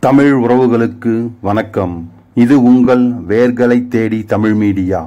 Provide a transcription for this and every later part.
தமிழ் உறவுகளுக்கு வணக்கம் இது உங்கள் வேர்களை தேடி தமிழ் மீடியா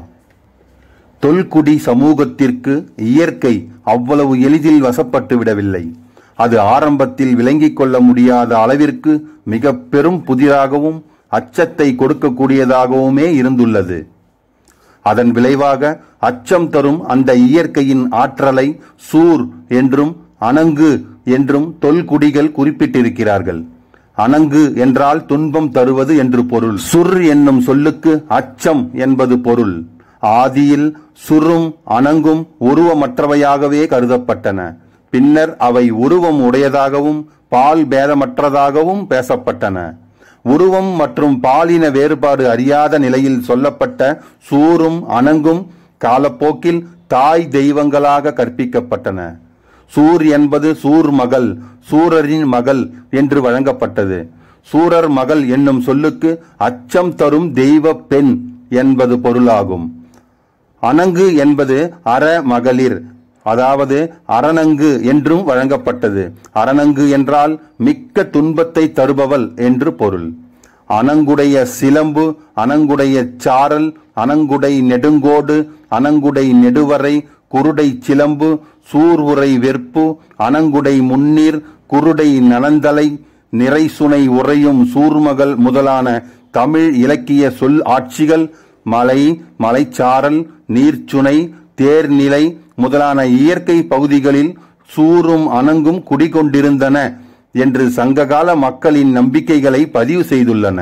தொல்குடி சமூகத்திற்கு இயற்கை அவ்வளவு எளிதில் வசப்பட்டு விடவில்லை அது ஆரம்பத்தில் விளங்கிக் கொள்ள முடியாத அளவிற்கு மிக பெரும் புதிராகவும் அச்சத்தை கொடுக்கக்கூடியதாகவுமே இருந்துள்ளது அதன் விளைவாக அச்சம் தரும் அந்த இயற்கையின் ஆற்றலை சூர் என்றும் அணங்கு என்றும் தொல்குடிகள் குறிப்பிட்டிருக்கிறார்கள் அணங்கு என்றால் துன்பம் தருவது என்று பொருள் சுர் என்னும் சொல்லுக்கு அச்சம் என்பது பொருள் ஆதியில் சுரும் அணங்கும் உருவமற்றவையாகவே கருதப்பட்டன பின்னர் அவை உருவம் உடையதாகவும் பால் பேதமற்றதாகவும் பேசப்பட்டன உருவம் மற்றும் பாலின வேறுபாடு அறியாத நிலையில் சொல்லப்பட்ட சூரும் அணங்கும் காலப்போக்கில் தாய் தெய்வங்களாக கற்பிக்கப்பட்டன சூர் என்பது சூர் மகள் சூரரின் மகள் என்று வழங்கப்பட்டது சூரர் மகள் என்னும் சொல்லுக்கு அச்சம் தரும் தெய்வ பெண் என்பது பொருளாகும் அணங்கு என்பது அற மகளிர் அதாவது அரணங்கு என்றும் வழங்கப்பட்டது அரணங்கு என்றால் மிக்க துன்பத்தை தருபவள் என்று பொருள் அணங்குடைய சிலம்பு அணங்குடைய சாரல் அணங்குடை நெடுங்கோடு அணங்குடை நெடுவரை குருடை சிலம்பு சூர்வுரை வெற்பு அணங்குடை முன்னீர் குருடை நனந்தலை நிறைசுனை உறையும் சூர்மகள் முதலான தமிழ் இலக்கிய சொல் ஆட்சிகள் மலை மலைச்சாரல் நீர்ச்சுனை தேர்நிலை முதலான இயற்கை பகுதிகளில் சூரும் அணங்கும் குடிகொண்டிருந்தன என்று சங்ககால மக்களின் நம்பிக்கைகளை பதிவு செய்துள்ளன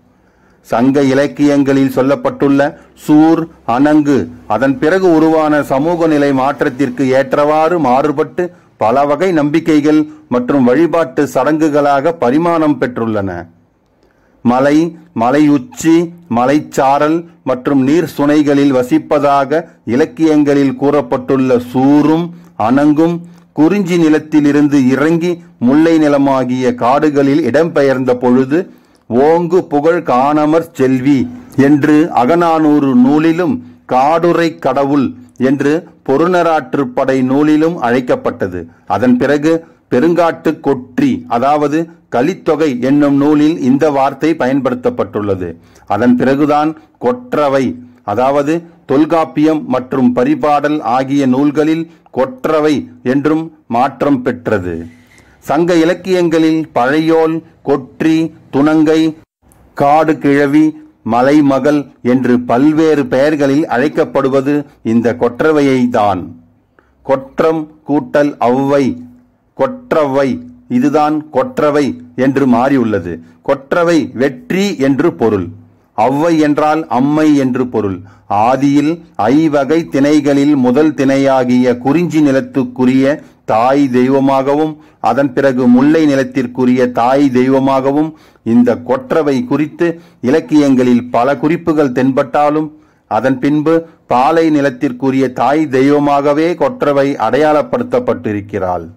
சங்க இலக்கியங்களில் சொல்லப்பட்டுள்ள சூர் அணங்கு அதன் பிறகு உருவான சமூக நிலை மாற்றத்திற்கு ஏற்றவாறு மாறுபட்டு பல வகை நம்பிக்கைகள் மற்றும் வழிபாட்டு சடங்குகளாக பரிமாணம் பெற்றுள்ளன மலை மலையுச்சி மலைச்சாரல் மற்றும் நீர் சுனைகளில் வசிப்பதாக இலக்கியங்களில் கூறப்பட்டுள்ள சூரும் அணங்கும் குறிஞ்சி நிலத்திலிருந்து இறங்கி முல்லை நிலமாகிய காடுகளில் இடம்பெயர்ந்த பொழுது ஓங்கு புகழ் காணமற் செல்வி என்று அகநானூறு நூலிலும் காடுரை கடவுள் என்று பொருநராற்றுப்படை நூலிலும் அழைக்கப்பட்டது அதன் பிறகு பெருங்காட்டு கொற்றி அதாவது கலித்தொகை என்னும் நூலில் இந்த வார்த்தை பயன்படுத்தப்பட்டுள்ளது அதன் பிறகுதான் கொற்றவை அதாவது தொல்காப்பியம் மற்றும் பரிபாடல் ஆகிய நூல்களில் கொற்றவை என்றும் மாற்றம் பெற்றது சங்க இலக்கியங்களில் பழையோல் கொற்றி துணங்கை காடு கிழவி மலைமகள் என்று பல்வேறு பெயர்களில் அழைக்கப்படுவது இந்த கொற்றவையை தான் கொற்றம் கூட்டல் அவ்வை கொற்றவை இதுதான் கொற்றவை என்று மாறியுள்ளது கொற்றவை வெற்றி என்று பொருள் அவ்வை என்றால் அம்மை என்று பொருள் ஆதியில் ஐவகை திணைகளில் முதல் திணையாகிய குறிஞ்சி நிலத்துக்குரிய தாய் தெய்வமாகவும் அதன் பிறகு முல்லை நிலத்திற்குரிய தாய் தெய்வமாகவும் இந்த கொற்றவை குறித்து இலக்கியங்களில் பல குறிப்புகள் தென்பட்டாலும் அதன் பின்பு பாலை நிலத்திற்குரிய தாய் தெய்வமாகவே கொற்றவை அடையாளப்படுத்தப்பட்டிருக்கிறாள்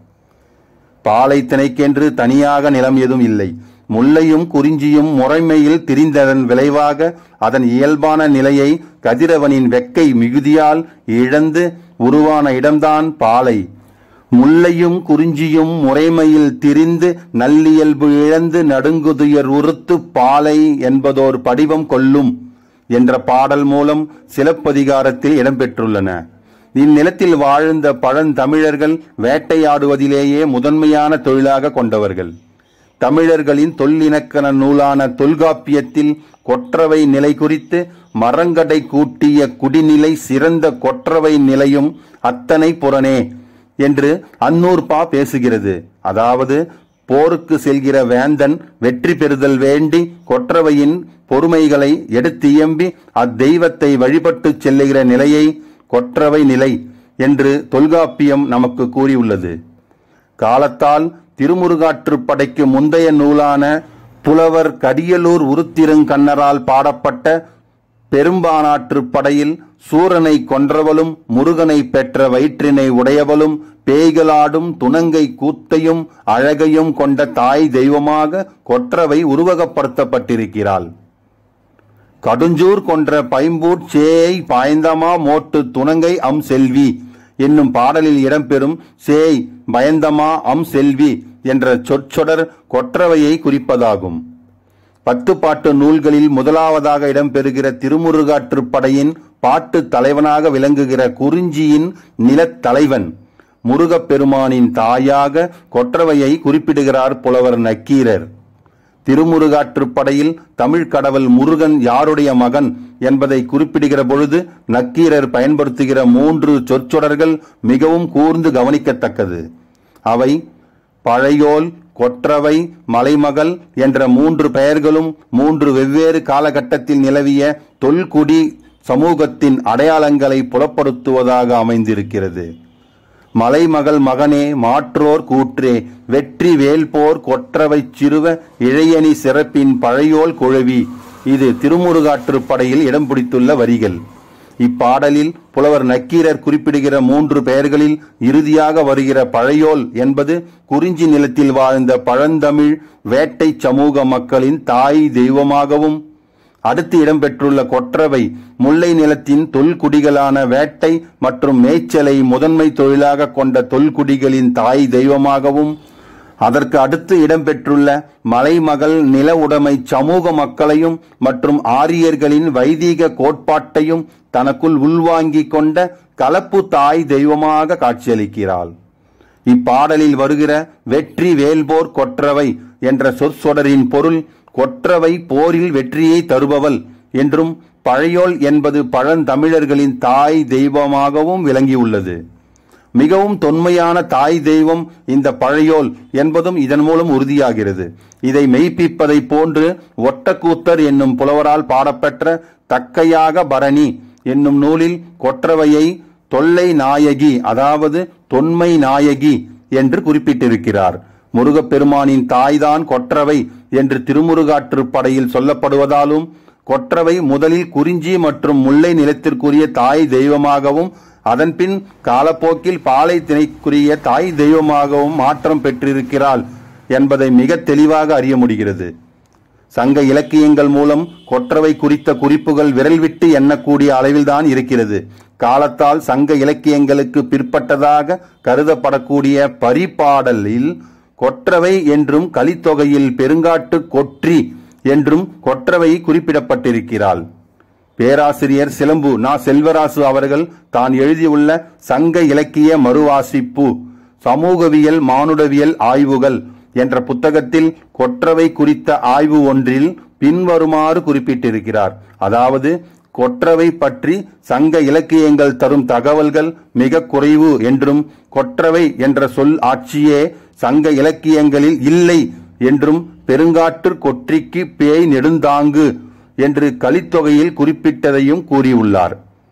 பாலை திணைக்கென்று தனியாக நிலம் எதுவும் இல்லை முல்லையும் குறிஞ்சியும் முறைமையில் திரிந்ததன் விளைவாக அதன் இயல்பான நிலையை கதிரவனின் வெக்கை மிகுதியால் இழந்து உருவான இடம்தான் பாலை முல்லையும் குறிஞ்சியும் முறைமையில் திரிந்து நல்லியல்பு இழந்து நடுங்குதுயர் உறுத்து பாலை என்பதோர் படிவம் கொள்ளும் என்ற பாடல் மூலம் சிலப்பதிகாரத்தில் இடம்பெற்றுள்ளன இந்நிலத்தில் வாழ்ந்த பழந்தமிழர்கள் வேட்டையாடுவதிலேயே முதன்மையான தொழிலாக கொண்டவர்கள் தமிழர்களின் தொல்லினக்கண நூலான தொல்காப்பியத்தில் கொற்றவை நிலை குறித்து மரங்கடை கூட்டிய குடிநிலை சிறந்த கொற்றவை நிலையும் அத்தனை புறனே என்று அன்னூர்பா பேசுகிறது அதாவது போருக்கு செல்கிற வேந்தன் வெற்றி பெறுதல் வேண்டி கொற்றவையின் பொறுமைகளை எடுத்தியம்பி அத்தெய்வத்தை வழிபட்டு செல்லுகிற நிலையை கொற்றவை நிலை என்று தொல்காப்பியம் நமக்கு கூறியுள்ளது காலத்தால் திருமுருகாற்றுப்படைக்கு முந்தைய நூலான புலவர் கடியலூர் உருத்திருங்கண்ணரால் பாடப்பட்ட பெரும்பானாற்று படையில் சூரனை கொன்றவளும் முருகனை பெற்ற வயிற்றினை உடையவளும் பேய்களாடும் துணங்கை கூத்தையும் அழகையும் கொண்ட தாய் தெய்வமாக கொற்றவை உருவகப்படுத்தப்பட்டிருக்கிறாள் கடுஞ்சூர் கொன்ற பைம்பூட் சேயை பாய்ந்தமா மோட்டு துணங்கை அம் செல்வி என்னும் பாடலில் இடம்பெறும் சேய் பயந்தமா அம் செல்வி என்ற சொற்றொடர் கொற்றவையை குறிப்பதாகும் பத்து பாட்டு நூல்களில் முதலாவதாக இடம்பெறுகிற திருமுருகாற்றுப்படையின் பாட்டு தலைவனாக விளங்குகிற குறிஞ்சியின் நிலத்தலைவன் முருகப்பெருமானின் தாயாக கொற்றவையை குறிப்பிடுகிறார் புலவர் நக்கீரர் திருமுருகாற்றுப்படையில் தமிழ் கடவுள் முருகன் யாருடைய மகன் என்பதை குறிப்பிடுகிற பொழுது நக்கீரர் பயன்படுத்துகிற மூன்று சொற்றொடர்கள் மிகவும் கூர்ந்து கவனிக்கத்தக்கது அவை பழையோல் கொற்றவை மலைமகள் என்ற மூன்று பெயர்களும் மூன்று வெவ்வேறு காலகட்டத்தில் நிலவிய தொல்குடி சமூகத்தின் அடையாளங்களை புலப்படுத்துவதாக அமைந்திருக்கிறது மலைமகள் மகனே மாற்றோர் கூற்றே வெற்றி வேல்போர் கொற்றவை சிறுவ இழையணி சிறப்பின் பழையோல் குழவி இது திருமுருகாற்றுப்படையில் இடம் பிடித்துள்ள வரிகள் இப்பாடலில் புலவர் நக்கீரர் குறிப்பிடுகிற மூன்று பெயர்களில் இறுதியாக வருகிற பழையோல் என்பது குறிஞ்சி நிலத்தில் வாழ்ந்த பழந்தமிழ் வேட்டை சமூக மக்களின் தாய் தெய்வமாகவும் அடுத்து இடம்பெற்றுள்ள கொற்றவை முல்லை நிலத்தின் தொல்குடிகளான வேட்டை மற்றும் மேய்ச்சலை முதன்மை தொழிலாக கொண்ட தொல்குடிகளின் தாய் தெய்வமாகவும் அதற்கு அடுத்து இடம்பெற்றுள்ள மலைமகள் நில உடைமை சமூக மக்களையும் மற்றும் ஆரியர்களின் வைதீக கோட்பாட்டையும் தனக்குள் உள்வாங்கிக் கொண்ட கலப்பு தாய் தெய்வமாக காட்சியளிக்கிறாள் இப்பாடலில் வருகிற வெற்றி வேல்போர் கொற்றவை என்ற சொற்சொடரின் பொருள் கொற்றவை போரில் வெற்றியை தருபவள் என்றும் பழையோள் என்பது பழந்தமிழர்களின் தாய் தெய்வமாகவும் விளங்கியுள்ளது மிகவும் தொன்மையான தாய் தெய்வம் இந்த பழையோல் என்பதும் இதன் மூலம் உறுதியாகிறது இதை மெய்ப்பிப்பதை போன்று ஒட்டக்கூத்தர் என்னும் புலவரால் பாடப்பெற்ற தக்கையாக பரணி என்னும் நூலில் கொற்றவையை தொல்லை நாயகி அதாவது தொன்மை நாயகி என்று குறிப்பிட்டிருக்கிறார் முருகப்பெருமானின் தாய்தான் கொற்றவை என்று திருமுருகாற்றுப்படையில் சொல்லப்படுவதாலும் கொற்றவை முதலில் குறிஞ்சி மற்றும் முல்லை நிலத்திற்குரிய தாய் தெய்வமாகவும் அதன்பின் காலப்போக்கில் பாலை திணைக்குரிய தாய் தெய்வமாகவும் மாற்றம் பெற்றிருக்கிறாள் என்பதை மிக தெளிவாக அறிய முடிகிறது சங்க இலக்கியங்கள் மூலம் கொற்றவை குறித்த குறிப்புகள் விரல் விட்டு எண்ணக்கூடிய அளவில்தான் இருக்கிறது காலத்தால் சங்க இலக்கியங்களுக்கு பிற்பட்டதாக கருதப்படக்கூடிய பரிபாடலில் கொற்றவை என்றும் கலித்தொகையில் பெருங்காட்டு கொற்றி என்றும் கொற்றவை குறிப்பிடப்பட்டிருக்கிறாள் பேராசிரியர் சிலம்பு நா செல்வராசு அவர்கள் தான் எழுதியுள்ள சங்க இலக்கிய மறுவாசிப்பு சமூகவியல் மானுடவியல் ஆய்வுகள் என்ற புத்தகத்தில் கொற்றவை குறித்த ஆய்வு ஒன்றில் பின்வருமாறு குறிப்பிட்டிருக்கிறார் அதாவது கொற்றவை பற்றி சங்க இலக்கியங்கள் தரும் தகவல்கள் மிக குறைவு என்றும் கொற்றவை என்ற சொல் ஆட்சியே சங்க இலக்கியங்களில் இல்லை என்றும் பெருங்காட்டு கொற்றிக்கு பேய் நெடுந்தாங்கு என்று கலித்தொகையில் குறிப்பிட்டதையும் கூறியுள்ளார்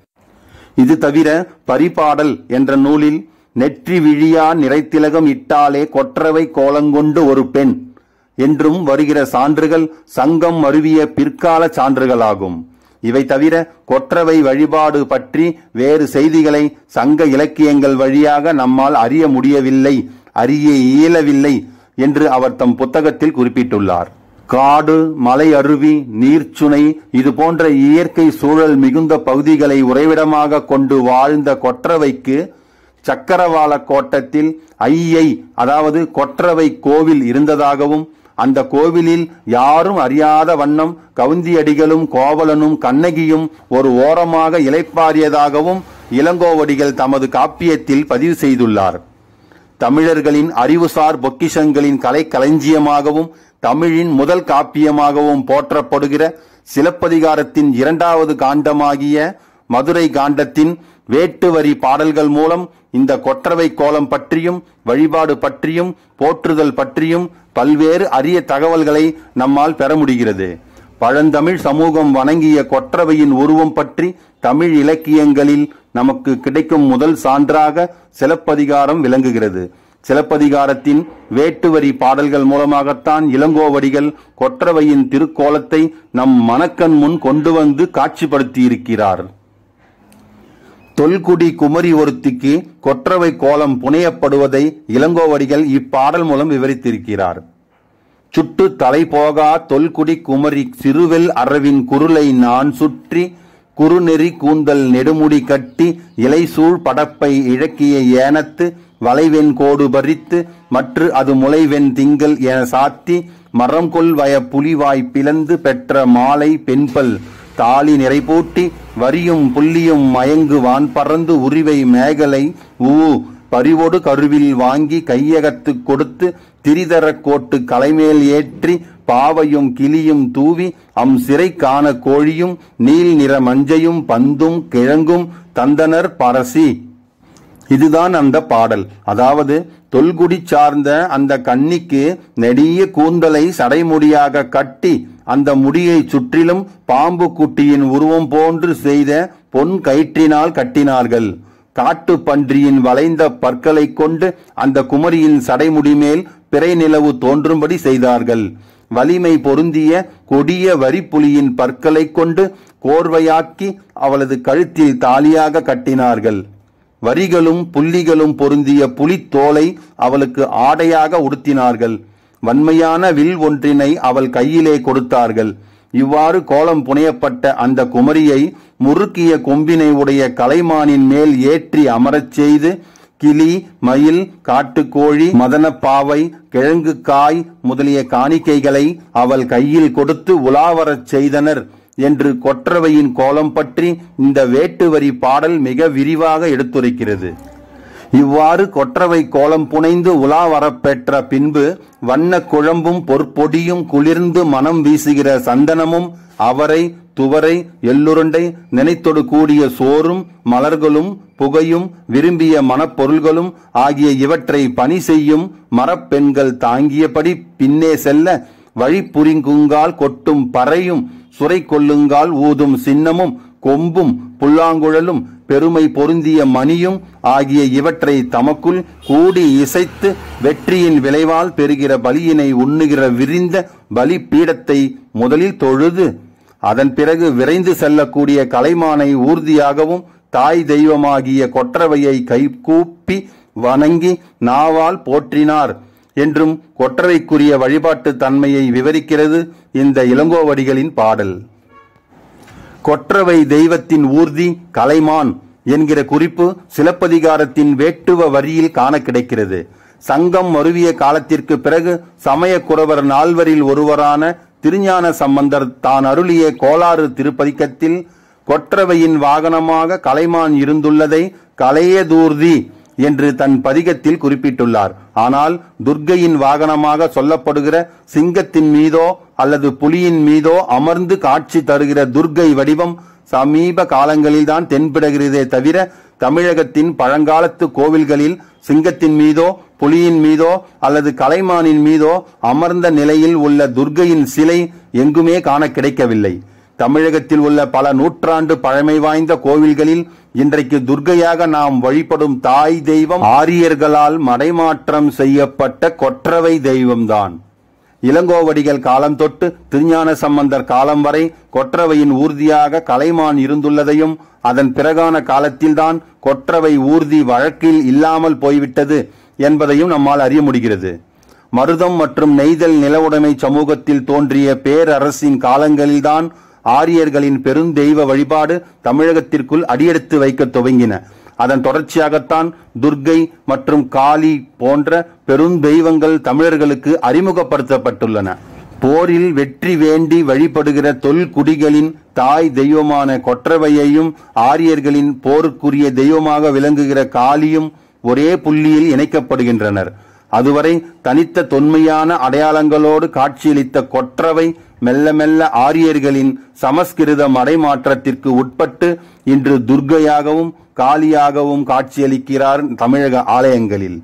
இது தவிர பரிபாடல் என்ற நூலில் நெற்றி விழியா நிறைத்திலகம் இட்டாலே கொற்றவை கோலங்கொண்டு ஒரு பெண் என்றும் வருகிற சான்றுகள் சங்கம் அருவிய பிற்கால சான்றுகளாகும் இவை தவிர கொற்றவை வழிபாடு பற்றி வேறு செய்திகளை சங்க இலக்கியங்கள் வழியாக நம்மால் அறிய முடியவில்லை அறிய இயலவில்லை என்று அவர் தம் புத்தகத்தில் குறிப்பிட்டுள்ளார் காடு மலை அருவி நீர்ச்சுனை இது போன்ற இயற்கை சூழல் மிகுந்த பகுதிகளை உறைவிடமாக கொண்டு வாழ்ந்த கொற்றவைக்கு சக்கரவாள கோட்டத்தில் ஐயை அதாவது கொற்றவை கோவில் இருந்ததாகவும் அந்த கோவிலில் யாரும் அறியாத வண்ணம் கவுந்தியடிகளும் கோவலனும் கண்ணகியும் ஒரு ஓரமாக இலைப்பாரியதாகவும் இளங்கோவடிகள் தமது காப்பியத்தில் பதிவு செய்துள்ளார் தமிழர்களின் அறிவுசார் பொக்கிஷங்களின் கலை களஞ்சியமாகவும் தமிழின் முதல் காப்பியமாகவும் போற்றப்படுகிற சிலப்பதிகாரத்தின் இரண்டாவது காண்டமாகிய மதுரை காண்டத்தின் வேட்டு வரி பாடல்கள் மூலம் இந்த கொற்றவை கோலம் பற்றியும் வழிபாடு பற்றியும் போற்றுதல் பற்றியும் பல்வேறு அரிய தகவல்களை நம்மால் பெற முடிகிறது பழந்தமிழ் சமூகம் வணங்கிய கொற்றவையின் உருவம் பற்றி தமிழ் இலக்கியங்களில் நமக்கு கிடைக்கும் முதல் சான்றாக சிலப்பதிகாரம் விளங்குகிறது சிலப்பதிகாரத்தின் வேட்டுவரி பாடல்கள் மூலமாகத்தான் இளங்கோவடிகள் கொற்றவையின் திருக்கோலத்தை நம் மனக்கண் முன் கொண்டு வந்து காட்சிப்படுத்தியிருக்கிறார் தொல்குடி குமரி ஒருத்திக்கு கொற்றவை கோலம் புனையப்படுவதை இளங்கோவடிகள் இப்பாடல் மூலம் விவரித்திருக்கிறார் சுட்டு தலை போகா தொல்குடி குமரி சிறுவெல் அரவின் குருளை நான் சுற்றி குறுநெறி கூந்தல் நெடுமுடி கட்டி இலைசூழ் படப்பை இழக்கிய ஏனத்து வளைவெண் கோடு பறித்து மற்று அது முளைவெண் திங்கள் என சாத்தி மரம் கொள் வய புலிவாய் பிளந்து பெற்ற மாலை பெண்பல் தாலி நிறைபூட்டி வரியும் புள்ளியும் மயங்கு வான் பறந்து உரிவை மேகலை ஊ பறிவொடு கருவில் வாங்கி கையகத்து கொடுத்து திரிதரக் கோட்டு கலைமேல் ஏற்றி பாவையும் கிளியும் தூவி அம் சிறை காண கோழியும் நீல் நிற மஞ்சையும் பந்தும் கிழங்கும் தந்தனர் பரசி இதுதான் அந்த பாடல் அதாவது தொல்குடி சார்ந்த அந்த கன்னிக்கு நெடிய கூந்தலை சடைமுடியாக கட்டி அந்த முடியை சுற்றிலும் பாம்பு குட்டியின் உருவம் போன்று செய்த பொன் கயிற்றினால் கட்டினார்கள் காட்டு பன்றியின் வளைந்த பற்களைக் கொண்டு அந்த குமரியின் சடைமுடி மேல் பிறை நிலவு தோன்றும்படி செய்தார்கள் வலிமை பொருந்திய கொடிய வரிப்புலியின் பற்களைக் கொண்டு கோர்வையாக்கி அவளது கழுத்தில் தாலியாக கட்டினார்கள் வரிகளும் புள்ளிகளும் பொருந்திய புலித்தோலை அவளுக்கு ஆடையாக உடுத்தினார்கள் வன்மையான வில் ஒன்றினை அவள் கையிலே கொடுத்தார்கள் இவ்வாறு கோலம் புனையப்பட்ட அந்த குமரியை முறுக்கிய கொம்பினை உடைய கலைமானின் மேல் ஏற்றி அமரச் செய்து கிளி மயில் காட்டுக்கோழி மதனப்பாவை கிழங்கு காய் முதலிய காணிக்கைகளை அவள் கையில் கொடுத்து உலாவரச் செய்தனர் என்று கொற்றவையின் கோலம் பற்றி இந்த வேட்டுவரி பாடல் மிக விரிவாக எடுத்துரைக்கிறது இவ்வாறு கொற்றவை கோலம் புனைந்து உலா வரப்பெற்ற பின்பு வண்ண குழம்பும் பொற்பொடியும் குளிர்ந்து மனம் வீசுகிற சந்தனமும் அவரை துவரை எள்ளுருண்டை நினைத்தொடு கூடிய சோறும் மலர்களும் புகையும் விரும்பிய மணப்பொருள்களும் ஆகிய இவற்றை பணி செய்யும் மரப்பெண்கள் தாங்கியபடி பின்னே செல்ல வழிப்புரிங்குங்கால் கொட்டும் பறையும் சுரை கொள்ளுங்கால் ஊதும் சின்னமும் கொம்பும் புல்லாங்குழலும் பெருமை பொருந்திய மணியும் ஆகிய இவற்றை தமக்குள் கூடி இசைத்து வெற்றியின் விளைவால் பெறுகிற பலியினை உண்ணுகிற விரிந்த பலி பீடத்தை முதலில் தொழுது அதன் பிறகு விரைந்து செல்லக்கூடிய கலைமானை ஊர்தியாகவும் தாய் தெய்வமாகிய கொற்றவையை கைகூப்பி வணங்கி நாவால் போற்றினார் என்றும் கொற்றவைக்குரிய வழிபாட்டு தன்மையை விவரிக்கிறது இந்த இளங்கோவடிகளின் பாடல் கொற்றவை தெய்வத்தின் ஊர்தி கலைமான் என்கிற குறிப்பு சிலப்பதிகாரத்தின் வேட்டுவ வரியில் காண கிடைக்கிறது சங்கம் மருவிய காலத்திற்கு பிறகு சமயக்குறவர் நால்வரில் ஒருவரான திருஞான சம்பந்தர் தான் அருளிய கோளாறு திருப்பதிக்கத்தில் கொற்றவையின் வாகனமாக கலைமான் இருந்துள்ளதை கலையதூர்தி என்று தன் பதிகத்தில் குறிப்பிட்டுள்ளார் ஆனால் துர்க்கையின் வாகனமாக சொல்லப்படுகிற சிங்கத்தின் மீதோ அல்லது புலியின் மீதோ அமர்ந்து காட்சி தருகிற துர்க்கை வடிவம் சமீப காலங்களில்தான் தென்படுகிறதே தவிர தமிழகத்தின் பழங்காலத்து கோவில்களில் சிங்கத்தின் மீதோ புலியின் மீதோ அல்லது கலைமானின் மீதோ அமர்ந்த நிலையில் உள்ள துர்க்கையின் சிலை எங்குமே காண கிடைக்கவில்லை தமிழகத்தில் உள்ள பல நூற்றாண்டு பழமை வாய்ந்த கோவில்களில் இன்றைக்கு துர்க்கையாக நாம் வழிபடும் தாய் தெய்வம் ஆரியர்களால் மடைமாற்றம் செய்யப்பட்ட கொற்றவை தெய்வம்தான் இளங்கோவடிகள் காலம் தொட்டு திருஞான சம்பந்தர் காலம் வரை கொற்றவையின் ஊர்தியாக கலைமான் இருந்துள்ளதையும் அதன் பிறகான காலத்தில்தான் கொற்றவை ஊர்தி வழக்கில் இல்லாமல் போய்விட்டது என்பதையும் நம்மால் அறிய முடிகிறது மருதம் மற்றும் நெய்தல் நிலவுடைமை சமூகத்தில் தோன்றிய பேரரசின் காலங்களில்தான் ஆரியர்களின் பெருந்தெய்வ வழிபாடு தமிழகத்திற்குள் அடியெடுத்து வைக்க துவங்கின அதன் தொடர்ச்சியாகத்தான் துர்க்கை மற்றும் காளி போன்ற பெருந்தெய்வங்கள் தமிழர்களுக்கு அறிமுகப்படுத்தப்பட்டுள்ளன போரில் வெற்றி வேண்டி வழிபடுகிற தொல்குடிகளின் தாய் தெய்வமான கொற்றவையையும் ஆரியர்களின் போருக்குரிய தெய்வமாக விளங்குகிற காளியும் ஒரே புள்ளியில் இணைக்கப்படுகின்றனர் அதுவரை தனித்த தொன்மையான அடையாளங்களோடு காட்சியளித்த கொற்றவை மெல்ல மெல்ல ஆரியர்களின் சமஸ்கிருத மடைமாற்றத்திற்கு உட்பட்டு இன்று துர்க்கையாகவும் காளியாகவும் காட்சியளிக்கிறார் தமிழக ஆலயங்களில்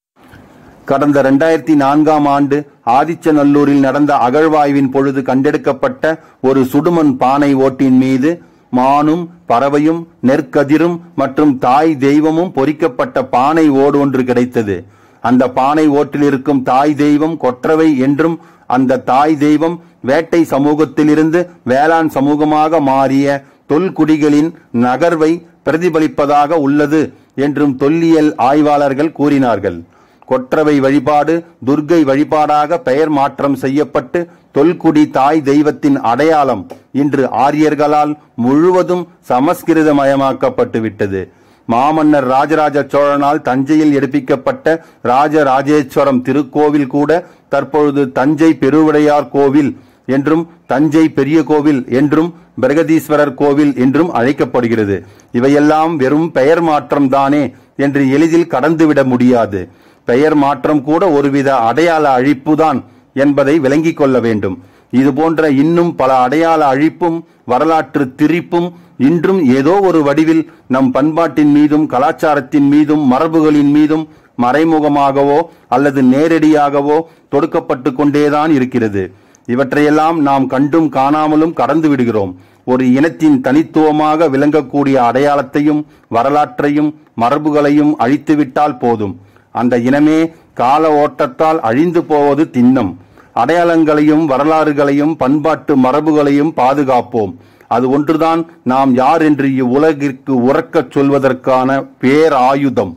கடந்த இரண்டாயிரத்தி நான்காம் ஆண்டு ஆதிச்சநல்லூரில் நடந்த அகழ்வாய்வின் பொழுது கண்டெடுக்கப்பட்ட ஒரு சுடுமண் பானை ஓட்டின் மீது மானும் பறவையும் நெற்கதிரும் மற்றும் தாய் தெய்வமும் பொறிக்கப்பட்ட பானை ஓடு ஒன்று கிடைத்தது அந்த பானை ஓட்டில் இருக்கும் தாய் தெய்வம் கொற்றவை என்றும் அந்த தாய் தெய்வம் வேட்டை சமூகத்திலிருந்து வேளாண் சமூகமாக மாறிய தொல்குடிகளின் நகர்வை பிரதிபலிப்பதாக உள்ளது என்றும் தொல்லியல் ஆய்வாளர்கள் கூறினார்கள் கொற்றவை வழிபாடு துர்க்கை வழிபாடாக பெயர் மாற்றம் செய்யப்பட்டு தொல்குடி தாய் தெய்வத்தின் அடையாளம் இன்று ஆரியர்களால் முழுவதும் சமஸ்கிருதமயமாக்கப்பட்டு விட்டது மாமன்னர் ராஜராஜ சோழனால் தஞ்சையில் எடுப்பிக்கப்பட்ட ராஜராஜேஸ்வரம் திருக்கோவில் கூட தற்பொழுது தஞ்சை பெருவுடையார் கோவில் என்றும் தஞ்சை பெரிய கோவில் என்றும் பிரகதீஸ்வரர் கோவில் என்றும் அழைக்கப்படுகிறது இவையெல்லாம் வெறும் பெயர் மாற்றம் தானே என்று எளிதில் கடந்துவிட முடியாது பெயர் மாற்றம் கூட ஒருவித அடையாள அழிப்புதான் என்பதை விளங்கிக் கொள்ள வேண்டும் இது போன்ற இன்னும் பல அடையாள அழிப்பும் வரலாற்று திரிப்பும் இன்றும் ஏதோ ஒரு வடிவில் நம் பண்பாட்டின் மீதும் கலாச்சாரத்தின் மீதும் மரபுகளின் மீதும் மறைமுகமாகவோ அல்லது நேரடியாகவோ தொடுக்கப்பட்டு கொண்டேதான் இருக்கிறது இவற்றையெல்லாம் நாம் கண்டும் காணாமலும் கடந்து விடுகிறோம் ஒரு இனத்தின் தனித்துவமாக விளங்கக்கூடிய அடையாளத்தையும் வரலாற்றையும் மரபுகளையும் அழித்துவிட்டால் போதும் அந்த இனமே கால ஓட்டத்தால் அழிந்து போவது திண்ணம் அடையாளங்களையும் வரலாறுகளையும் பண்பாட்டு மரபுகளையும் பாதுகாப்போம் அது ஒன்றுதான் நாம் யார் என்று இவ்வுலகிற்கு உறக்கச் சொல்வதற்கான பேராயுதம்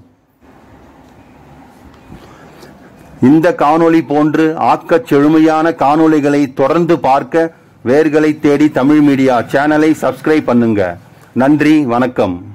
இந்த காணொளி போன்று ஆக்கச் செழுமையான காணொளிகளை தொடர்ந்து பார்க்க வேர்களை தேடி தமிழ் மீடியா சேனலை சப்ஸ்கிரைப் பண்ணுங்க நன்றி வணக்கம்